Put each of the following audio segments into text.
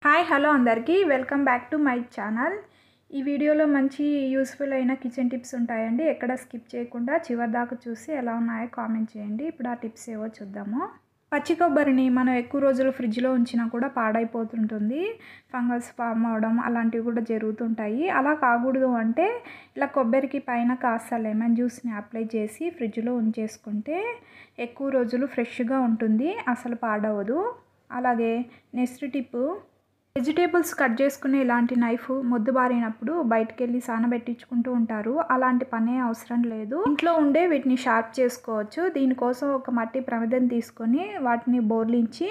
hi hello అందరికీ welcome back to my channel ఈ వీడియోలో మంచి యూస్ఫుల్ అయిన కిచెన్ టిప్స్ ఉంటాయండి ఎక్కడ స్కిప్ చేయకుండా చివరి దాకా చూసి ఎలా ఉన్నాయో కామెంట్ చేయండి ఇప్పుడు ఆ టిప్స్ ఏవో చూద్దాము పచ్చి కొబ్బరిని మనం ఎక్కువ రోజులు ఫ్రిడ్జ్లో ఉంచినా కూడా పాడైపోతుంటుంది ఫంగస్ ఫామ్ అవడం అలాంటివి కూడా జరుగుతుంటాయి అలా కాకూడదు అంటే ఇలా కొబ్బరికి పైన కాస్త లెమన్ జ్యూస్ని అప్లై చేసి ఫ్రిడ్జ్లో ఉంచేసుకుంటే ఎక్కువ రోజులు ఫ్రెష్గా ఉంటుంది అసలు పాడవదు అలాగే నెక్స్ట్ టిప్ వెజిటేబుల్స్ కట్ చేసుకునే ఇలాంటి నైఫ్ మొద్దు బారినప్పుడు బయటికి వెళ్ళి సానబెట్టించుకుంటూ ఉంటారు అలాంటి పనే అవసరం లేదు ఇంట్లో ఉండే వీటిని షార్ప్ చేసుకోవచ్చు దీనికోసం ఒక మట్టి ప్రమిదం తీసుకొని వాటిని బోర్లించి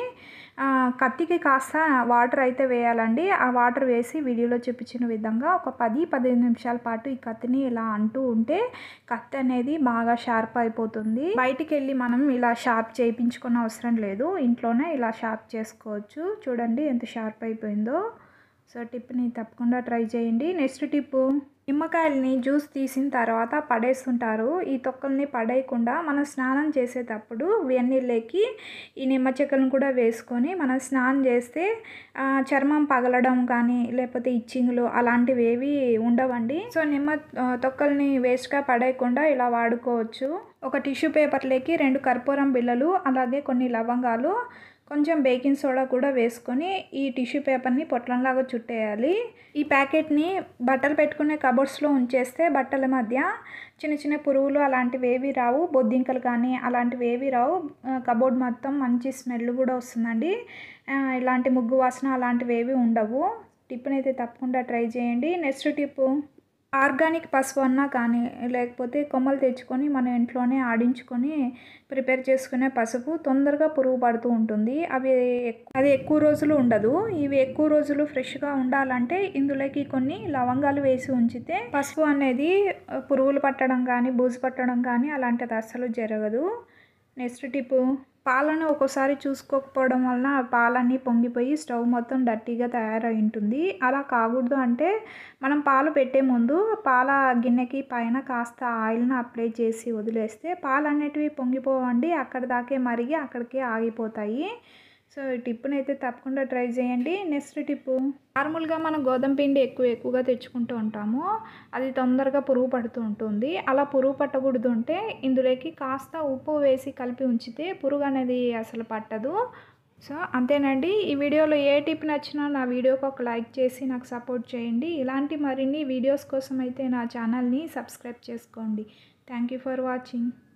కత్తికి కాస్త వాటర్ అయితే వేయాలండి ఆ వాటర్ వేసి వీడియోలో చూపించిన విధంగా ఒక పది పదిహేను నిమిషాల పాటు ఈ కత్తిని ఇలా అంటూ ఉంటే కత్తి అనేది బాగా షార్ప్ అయిపోతుంది బయటికి వెళ్ళి మనం ఇలా షార్ప్ చేయించుకున్న అవసరం లేదు ఇంట్లోనే ఇలా షార్ప్ చేసుకోవచ్చు చూడండి ఎంత షార్ప్ అయిపోయిందో సో టిప్ని తప్పకుండా ట్రై చేయండి నెక్స్ట్ టిప్పు నిమ్మకాయలని జ్యూస్ తీసిన తర్వాత పడేస్తుంటారు ఈ తొక్కల్ని పడేయకుండా మనం స్నానం చేసేటప్పుడు వెన్నీళ్ళకి ఈ నిమ్మ చెక్కలను కూడా వేసుకొని మనం స్నానం చేస్తే చర్మం పగలడం కానీ లేకపోతే ఇచ్చింగ్లు అలాంటివి ఏవి ఉండవండి సో నిమ్మ తొక్కల్ని వేస్ట్గా పడేయకుండా ఇలా వాడుకోవచ్చు ఒక టిష్యూ పేపర్లోకి రెండు కర్పూరం బిళ్ళలు అలాగే కొన్ని లవంగాలు కొంచెం బేకింగ్ సోడా కూడా వేసుకొని ఈ టిష్యూ పేపర్ని పొట్లంలాగా చుట్టేయాలి ఈ ప్యాకెట్ని బట్టలు పెట్టుకునే కబోర్డ్స్లో ఉంచేస్తే బట్టల మధ్య చిన్న చిన్న పురుగులు అలాంటివి ఏవి రావు బొద్దింకలు కానీ అలాంటివి ఏవి రావు కబోర్డ్ మొత్తం మంచి స్మెల్ కూడా వస్తుందండి ఇలాంటి ముగ్గు వాసన అలాంటివి ఏవి ఉండవు టిప్ని అయితే తప్పకుండా ట్రై చేయండి నెక్స్ట్ టిప్పు ఆర్గానిక్ పసుపు అన్నా కానీ లేకపోతే కొమ్మలు తెచ్చుకొని మన ఇంట్లోనే ఆడించుకొని ప్రిపేర్ చేసుకునే పసుపు తొందరగా పురుగు పడుతూ ఉంటుంది అవి అది ఎక్కువ రోజులు ఉండదు ఇవి ఎక్కువ రోజులు ఫ్రెష్గా ఉండాలంటే ఇందులోకి కొన్ని లవంగాలు వేసి ఉంచితే పసుపు అనేది పురుగులు పట్టడం కానీ బూజు పట్టడం కానీ అలాంటిది అస్సలు జరగదు నెక్స్ట్ టిప్ పాలను ఒక్కోసారి చూసుకోకపోవడం వలన పాలన్నీ పొంగిపోయి స్టవ్ మొత్తం డర్టీగా తయారై ఉంటుంది అలా కాకూడదు అంటే మనం పాలు పెట్టే ముందు పాల గిన్నెకి పైన కాస్త ఆయిల్ని అప్లై చేసి వదిలేస్తే పాలు అనేటివి పొంగిపోవండి అక్కడ దాకే మరిగి అక్కడికి ఆగిపోతాయి సో ఈ టిప్పుని అయితే తప్పకుండా ట్రై చేయండి నెక్స్ట్ టిప్పు నార్మల్గా మనం గోధుమ పిండి ఎక్కువ ఎక్కువగా తెచ్చుకుంటూ ఉంటాము అది తొందరగా పురుగు పడుతూ ఉంటుంది అలా పురుగు పట్టకూడదు అంటే ఇందులోకి కాస్త ఉప్పు వేసి కలిపి ఉంచితే పురుగు అనేది అసలు పట్టదు సో అంతేనండి ఈ వీడియోలో ఏ టిప్ నచ్చినా నా వీడియోకి ఒక లైక్ చేసి నాకు సపోర్ట్ చేయండి ఇలాంటి మరిన్ని వీడియోస్ కోసం అయితే నా ఛానల్ని సబ్స్క్రైబ్ చేసుకోండి థ్యాంక్ యూ ఫర్ వాచింగ్